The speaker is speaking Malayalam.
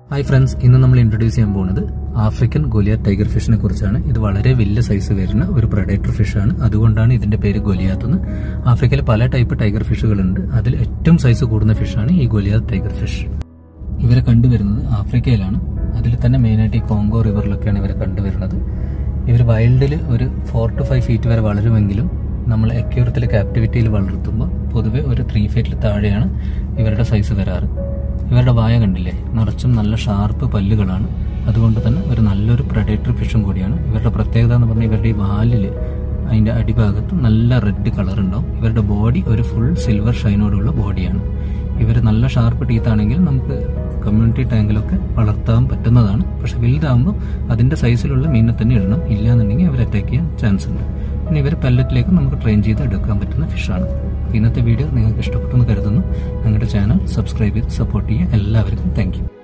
ഹായ് ഫ്രണ്ട്സ് ഇന്ന് നമ്മൾ ഇൻട്രൊഡ്യൂസ് ചെയ്യാൻ പോകുന്നത് ആഫ്രിക്കൻ ഗൊലിയാത്ത് ടൈഗർ ഫിഷിനെ കുറിച്ചാണ് ഇത് വളരെ വലിയ സൈസ് വരുന്ന ഒരു പ്രൊഡേറ്റർ ഫിഷാണ് അതുകൊണ്ടാണ് ഇതിന്റെ പേര് ഗൊലിയാത്ത് എന്ന് ആഫ്രിക്കയിൽ പല ടൈപ്പ് ടൈഗർ ഫിഷുകളുണ്ട് അതിൽ ഏറ്റവും സൈസ് കൂടുന്ന ഫിഷാണ് ഈ ഗൊലിയാത്ത് ടൈഗർ ഫിഷ് ഇവരെ കണ്ടുവരുന്നത് ആഫ്രിക്കയിലാണ് അതിൽ തന്നെ മെയിനായിട്ട് ഈ കോങ്കോ റിവറിലൊക്കെയാണ് ഇവരെ കണ്ടുവരുന്നത് ഇവർ വൈൽഡിൽ ഒരു ഫോർ ടു ഫൈവ് ഫീറ്റ് വരെ വളരുമെങ്കിലും നമ്മൾ എക്യൂറത്തിൽ ക്യാപ്റ്റിവിറ്റിയിൽ വളർത്തുമ്പോൾ പൊതുവെ ഒരു ത്രീ ഫീറ്റിൽ താഴെയാണ് ഇവരുടെ സൈസ് വരാറ് ഇവരുടെ വായ കണ്ടില്ലേ നിറച്ചും നല്ല ഷാർപ്പ് പല്ലുകളാണ് അതുകൊണ്ട് തന്നെ ഒരു നല്ലൊരു പ്രഡേറ്റർ ഫിഷും കൂടിയാണ് ഇവരുടെ പ്രത്യേകത എന്ന് പറഞ്ഞാൽ ഇവരുടെ ഈ വാലിൽ അതിൻ്റെ അടിഭാഗത്ത് നല്ല റെഡ് കളർ ഉണ്ടാവും ഇവരുടെ ബോഡി ഒരു ഫുൾ സിൽവർ ഷൈനോടുള്ള ബോഡിയാണ് ഇവർ നല്ല ഷാർപ്പ് ടീത്താണെങ്കിൽ നമുക്ക് കമ്മ്യൂണിറ്റി ടാങ്കിലൊക്കെ വളർത്താൻ പറ്റുന്നതാണ് പക്ഷെ വലുതാകുമ്പോൾ അതിൻ്റെ സൈസിലുള്ള മീനിനെ തന്നെ ഇടണം ഇല്ലാന്നുണ്ടെങ്കിൽ അവർ അറ്റാക്ക് ചെയ്യാൻ ചാൻസ് ഉണ്ട് പിന്നെ ഇവർ പെല്ലറ്റിലേക്ക് നമുക്ക് ട്രെയിൻ ചെയ്ത് എടുക്കാൻ പറ്റുന്ന ഫിഷാണ് ഇന്നത്തെ വീഡിയോ നിങ്ങൾക്ക് ഇഷ്ടപ്പെട്ടു എന്ന് കരുതുന്നു ഞങ്ങളുടെ ചാനൽ സബ്സ്ക്രൈബ് ചെയ്ത് സപ്പോർട്ട് ചെയ്യുക എല്ലാവർക്കും താങ്ക്